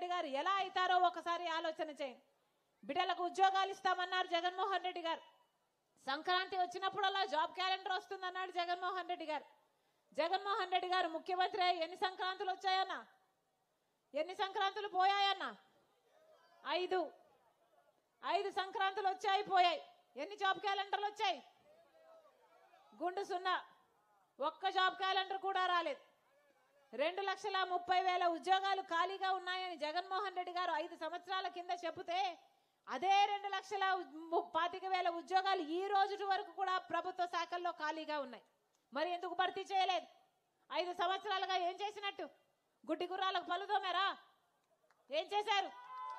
రెడ్డి గారు ఎలా అవుతారో ఒకసారి ఆలోచన చేయండి బిడ్డలకు ఉద్యోగాలు ఇస్తామన్నారు జగన్మోహన్ రెడ్డి గారు సంక్రాంతి వచ్చినప్పుడల్లా జాబ్ క్యాలెండర్ వస్తుందన్నాడు జగన్మోహన్ రెడ్డి గారు జగన్మోహన్ రెడ్డి గారు ముఖ్యమంత్రి అయ్యి ఎన్ని సంక్రాంతులు వచ్చాయన్నా ఎన్ని సంక్రాంతులు పోయాయన్నా ఐదు ఐదు సంక్రాంతులు వచ్చాయి పోయాయి ఎన్ని జాబ్ క్యాలెండర్లు వచ్చాయి గుండు సున్నా ఒక్క జాబ్ క్యాలెండర్ కూడా రాలేదు రెండు లక్షల ముప్పై వేల ఉద్యోగాలు ఖాళీగా ఉన్నాయని జగన్మోహన్ రెడ్డి గారు ఐదు సంవత్సరాల కింద చెబితే అదే రెండు లక్షల ము- పాతిక వేల ఉద్యోగాలు ఈ రోజు వరకు కూడా ప్రభుత్వ శాఖల్లో ఖాళీగా ఉన్నాయి మరి ఎందుకు భర్తీ చేయలేదు ఐదు సంవత్సరాలుగా ఏం చేసినట్టు గుడ్డి గుర్రాలకు పలుదోమారా ఏం చేశారు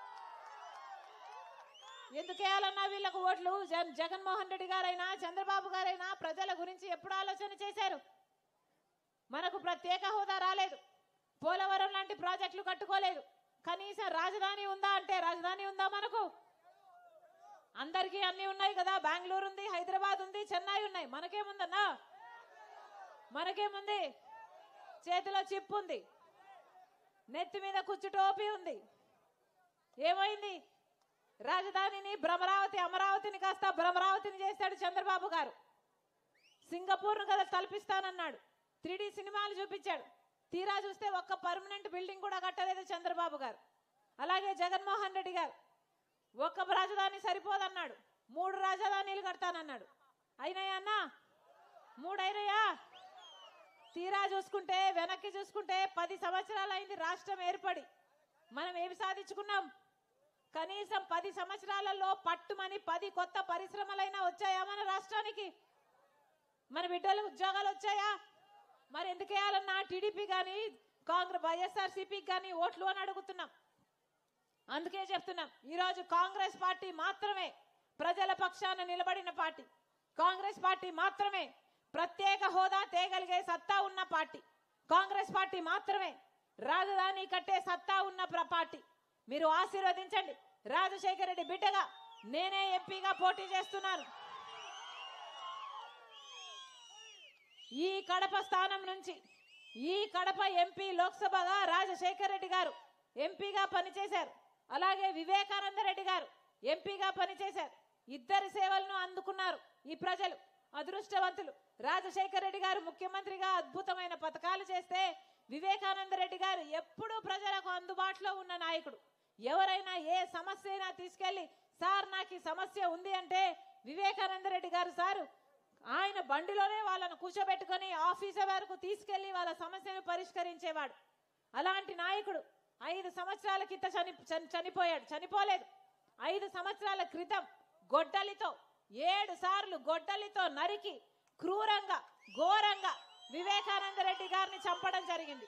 ఎందుకు వేయాలన్నా వీళ్ళకు ఓట్లు జగన్ జగన్మోహన్ రెడ్డి గారైనా చంద్రబాబు గారైనా ప్రజల గురించి ఎప్పుడు ఆలోచన చేశారు మనకు ప్రత్యేక హోదా రాలేదు పోలవరం లాంటి ప్రాజెక్టులు కట్టుకోలేదు కనీసం రాజధాని ఉందా అంటే రాజధాని ఉందా మనకు అందరికీ అన్ని ఉన్నాయి కదా బెంగళూరు ఉంది హైదరాబాద్ ఉంది చెన్నై ఉన్నాయి మనకేముందన్నా మనకేముంది చేతిలో చిప్ ఉంది నెత్తి మీద కుచ్చు టోపీ ఉంది ఏమైంది రాజధానిని భ్రమరావతి అమరావతిని కాస్త భ్రమరావతిని చేశాడు చంద్రబాబు గారు సింగపూర్ను కదా తలపిస్తానన్నాడు త్రీ సినిమాలు చూపించాడు తీరా చూస్తే ఒక్క పర్మనెంట్ బిల్డింగ్ కూడా కట్టలేదు చంద్రబాబు గారు అలాగే జగన్మోహన్ రెడ్డి గారు ఒక్క రాజధాని సరిపోదన్నాడు మూడు రాజధానీలు కడతానన్నాడు అయినాయా అన్నా మూడు అయినాయా తీరా చూసుకుంటే వెనక్కి చూసుకుంటే పది సంవత్సరాలు అయింది రాష్ట్రం ఏర్పడి మనం ఏమి సాధించుకున్నాం కనీసం పది సంవత్సరాలలో పట్టుమని పది కొత్త పరిశ్రమలైనా వచ్చాయా మన రాష్ట్రానికి మన బిడ్డలు ఉద్యోగాలు వచ్చాయా మరి ఎందుకు వేయాలన్నా టీడీపీ కానీ కాంగ్రెస్ వైఎస్ఆర్సీపీకి కానీ ఓట్లు అని అడుగుతున్నాం అందుకే చెప్తున్నాం ఈరోజు కాంగ్రెస్ పార్టీ మాత్రమే ప్రజల పక్షాన నిలబడిన పార్టీ కాంగ్రెస్ పార్టీ మాత్రమే ప్రత్యేక హోదా తేగలిగే సత్తా ఉన్న పార్టీ కాంగ్రెస్ పార్టీ మాత్రమే రాజధాని కట్టే సత్తా ఉన్న ప్ర- పార్టీ మీరు ఆశీర్వదించండి రాజశేఖర రెడ్డి బిడ్డగా నేనే ఎంపీగా పోటీ చేస్తున్నాను ఈ కడప స్థానం నుంచి ఈ కడప ఎంపీ లోక్సభగా రాజశేఖర్ రెడ్డి గారు ఎంపీగా పనిచేశారు అలాగే వివేకానంద రెడ్డి గారు ఎంపీగా పనిచేశారు ఇద్దరి సేవలను అందుకున్నారు ఈ ప్రజలు అదృష్టవంతులు రాజశేఖర్ రెడ్డి గారు ముఖ్యమంత్రిగా అద్భుతమైన పథకాలు చేస్తే వివేకానంద రెడ్డి గారు ఎప్పుడూ ప్రజలకు అందుబాటులో ఉన్న నాయకుడు ఎవరైనా ఏ సమస్య అయినా తీసుకెళ్లి సార్ నాకు ఈ సమస్య ఉంది అంటే వివేకానంద రెడ్డి గారు సారు ఆయన బండిలోనే వాళ్ళను కూర్చోబెట్టుకొని ఆఫీసర్ వరకు తీసుకెళ్లి వాళ్ళ సమస్యను పరిష్కరించేవాడు అలాంటి నాయకుడు ఐదు సంవత్సరాల క్రితం చని చని- చనిపోయాడు చనిపోలేదు ఐదు సంవత్సరాల క్రితం గొడ్డలితో ఏడు సార్లు గొడ్డలితో నరికి క్రూరంగా ఘోరంగా వివేకానంద రెడ్డి గారిని చంపడం జరిగింది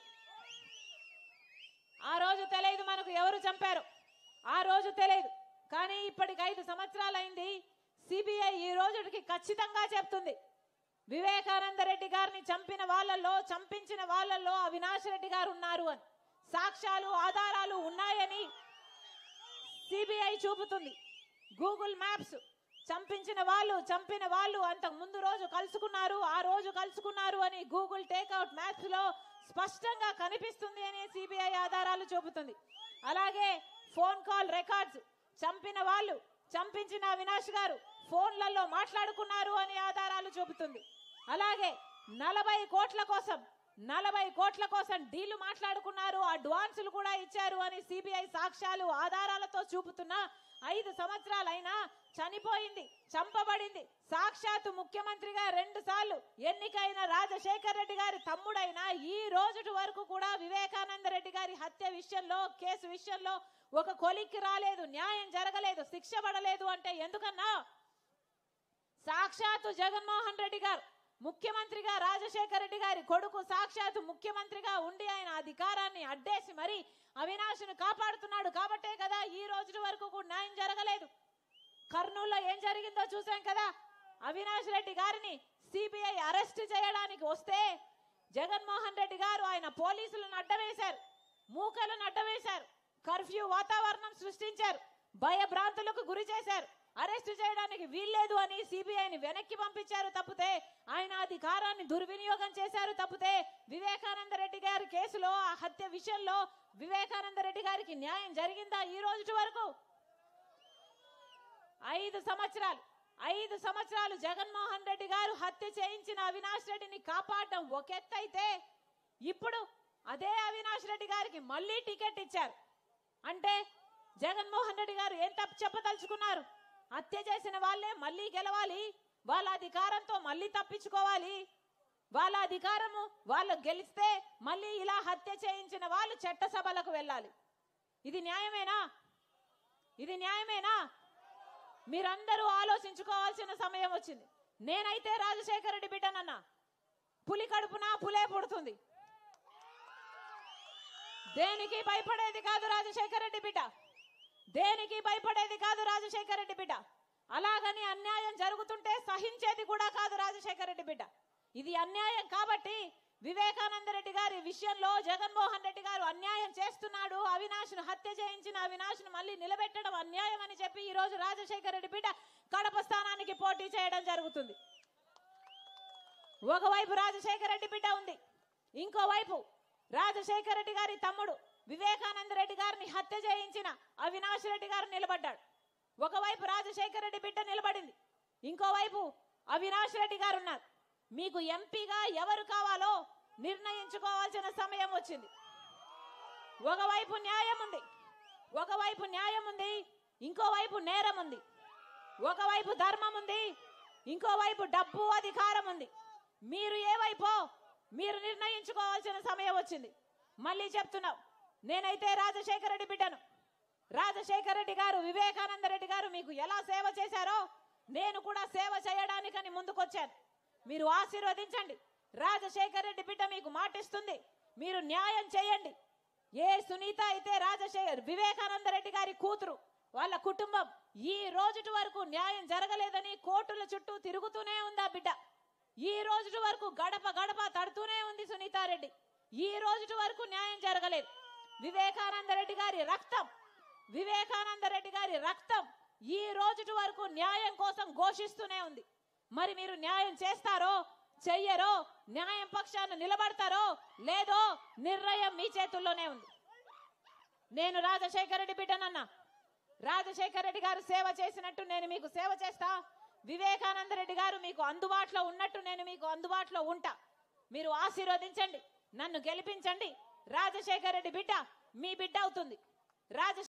ఆ రోజు తెలియదు మనకు ఎవరు చంపారు ఆ రోజు తెలియదు కానీ ఇప్పటికి ఐదు సంవత్సరాలైంది సిబిఐ ఈ రోజుకి ఖచ్చితంగా చెప్తుంది వివేకానంద రెడ్డి గారిని చంపిన వాళ్ళల్లో చంపించిన వాళ్ళల్లో అవినాష్ రెడ్డి గారు ఉన్నారు అని సాక్ష్యాలు ఆధారాలు ఉన్నాయని సిబిఐ చూపుతుంది గూగుల్ మ్యాప్స్ చంపించిన వాళ్ళు చంపిన వాళ్ళు అంతకు ముందు రోజు కలుసుకున్నారు ఆ రోజు కలుసుకున్నారు అని గూగుల్ టేక్అవుట్ మ్యాప్స్ లో స్పష్టంగా కనిపిస్తుంది అని సిబిఐ ఆధారాలు చూపుతుంది అలాగే ఫోన్ కాల్ రికార్డ్స్ చంపిన వాళ్ళు చంపించిన అవినాష్ గారు ఫోన్లలో మాట్లాడుకున్నారు అని ఆధారాలు చూపుతుంది అలాగే నలభై కోట్ల కోసం నలభై కోట్ల కోసం డీలు మాట్లాడుకున్నారు అడ్వాన్సులు కూడా ఇచ్చారు అని సిబిఐ సాక్ష్యాలు ఆధారాలతో చూపుతున్నా ఐదు సంవత్సరాలైనా చనిపోయింది చంపబడింది సాక్షాత్తు ముఖ్యమంత్రిగా రెండు సార్లు ఎన్నికైన రాజశేఖర్ రెడ్డి గారి తమ్ముడైన ఈ రోజుటి వరకు కూడా వివేకానంద రెడ్డి గారి హత్య విషయంలో కేసు విషయంలో ఒక కొలిక్కి రాలేదు న్యాయం జరగలేదు శిక్ష పడలేదు అంటే ఎందుకన్నా సాక్షాత్తు జగన్మోహన్ రెడ్డి గారు ముఖ్యమంత్రిగా రాజశేఖర రెడ్డి గారి కొడుకు సాక్షాత్తు ముఖ్యమంత్రిగా ఉండి ఆయన అధికారాన్ని అడ్డేసి మరి అవినాష్ను కాపాడుతున్నాడు కాబట్టే కదా ఈ రోజు వరకు కూడా న్యాయం జరగలేదు కర్నూలులో ఏం జరిగిందో చూసాం కదా అవినాష్ రెడ్డి గారిని సిబిఐ అరెస్ట్ చేయడానికి వస్తే జగన్మోహన్ రెడ్డి గారు ఆయన పోలీసులను అడ్డవేశారు మూకలను అడ్డవేశారు కర్ఫ్యూ వాతావరణం సృష్టించారు భయభ్రాంతులకు గురి చేశారు అరెస్ట్ చేయడానికి వీల్లేదు అని సిబిఐని వెనక్కి పంపించారు తప్పితే ఆయన అధికారాన్ని దుర్వినియోగం చేశారు తప్పితే వివేకానంద రెడ్డి గారి కేసులో ఆ హత్య విషయంలో వివేకానంద రెడ్డి గారికి న్యాయం జరిగిందా ఈ రోజు వరకు ఐదు సంవత్సరాలు ఐదు సంవత్సరాలు జగన్మోహన్ రెడ్డి గారు హత్య చేయించిన అవినాష్ రెడ్డిని కాపాడడం ఒక ఎత్తు అయితే ఇప్పుడు అదే అవినాష్ రెడ్డి గారికి మళ్ళీ టికెట్ ఇచ్చారు అంటే జగన్మోహన్ రెడ్డి గారు ఏం తప్పు చెప్పదలుచుకున్నారు హత్య చేసిన వాళ్ళే మళ్ళీ గెలవాలి వాళ్ళ అధికారంతో మళ్ళీ తప్పించుకోవాలి వాళ్ళ అధికారము వాళ్ళు గెలిస్తే మళ్ళీ ఇలా హత్య చేయించిన వాళ్ళు చట్టసభలకు వెళ్ళాలి ఇది న్యాయమేనా ఇది న్యాయమేనా మీరందరూ ఆలోచించుకోవాల్సిన సమయం వచ్చింది నేనైతే రాజశేఖర రెడ్డి బిడ్డనన్నా పులి కడుపున పులే పుడుతుంది దేనికి భయపడేది కాదు రాజశేఖర రెడ్డి బిడ్డ దేనికి భయపడేది కాదు రాజశేఖర రెడ్డి బిడ్డ అలాగని అన్యాయం జరుగుతుంటే సహించేది కూడా కాదు రాజశేఖర రెడ్డి బిడ్డ ఇది అన్యాయం కాబట్టి వివేకానంద రెడ్డి గారి విషయంలో జగన్మోహన్ రెడ్డి గారు అన్యాయం చేస్తున్నాడు అవినాష్ను హత్య చేయించిన అవినాష్ను మళ్ళీ నిలబెట్టడం అన్యాయం అని చెప్పి ఈ రోజు రాజశేఖర రెడ్డి బిడ్డ కడప స్థానానికి పోటీ చేయడం జరుగుతుంది ఒకవైపు రాజశేఖర రెడ్డి బిడ్డ ఉంది ఇంకోవైపు రాజశేఖర రెడ్డి గారి తమ్ముడు వివేకానంద రెడ్డి గారిని హత్య చేయించిన అవినాష్ రెడ్డి గారు నిలబడ్డాడు ఒకవైపు రాజశేఖర రెడ్డి బిడ్డ నిలబడింది ఇంకోవైపు అవినాష్ రెడ్డి గారు ఉన్నారు మీకు ఎంపీగా ఎవరు కావాలో నిర్ణయించుకోవాల్సిన సమయం వచ్చింది ఒకవైపు న్యాయం ఉంది ఒకవైపు న్యాయం ఉంది ఇంకోవైపు నేరం ఉంది ఒకవైపు ధర్మం ఉంది ఇంకోవైపు డబ్బు అధికారం ఉంది మీరు ఏ వైపో మీరు నిర్ణయించుకోవాల్సిన సమయం వచ్చింది మళ్ళీ చెప్తున్నాం నేనైతే రాజశేఖర రెడ్డి బిడ్డను రాజశేఖర రెడ్డి గారు వివేకానంద రెడ్డి గారు మీకు ఎలా సేవ చేశారో నేను కూడా సేవ చేయడానికని ముందుకొచ్చాను మీరు ఆశీర్వదించండి రాజశేఖర రెడ్డి బిడ్డ మీకు మాటిస్తుంది మీరు న్యాయం చేయండి ఏ సునీత అయితే రాజశేఖర్ వివేకానంద రెడ్డి గారి కూతురు వాళ్ళ కుటుంబం ఈ రోజుటి వరకు న్యాయం జరగలేదని కోర్టుల చుట్టూ తిరుగుతూనే ఉందా బిడ్డ ఈ రోజుటి వరకు గడప గడప తడుతూనే ఉంది సునీతారెడ్డి ఈ రోజుటి వరకు న్యాయం జరగలేదు వివేకానంద రెడ్డి గారి రక్తం వివేకానంద రెడ్డి గారి రక్తం ఈ రోజుటి వరకు న్యాయం కోసం ఘోషిస్తూనే ఉంది మరి మీరు న్యాయం చేస్తారో చెయ్యరో న్యాయం పక్షాన నిలబడతారో లేదో నిర్ణయం మీ చేతుల్లోనే ఉంది నేను రాజశేఖర రెడ్డి బిడ్డనన్నా రాజశేఖర రెడ్డి గారు సేవ చేసినట్టు నేను మీకు సేవ చేస్తా వివేకానంద రెడ్డి గారు మీకు అందుబాటులో ఉన్నట్టు నేను మీకు అందుబాటులో ఉంటా మీరు ఆశీర్వదించండి నన్ను గెలిపించండి రాజశేఖర రెడ్డి బిడ్డ మీ బిడ్డ అవుతుంది రాజ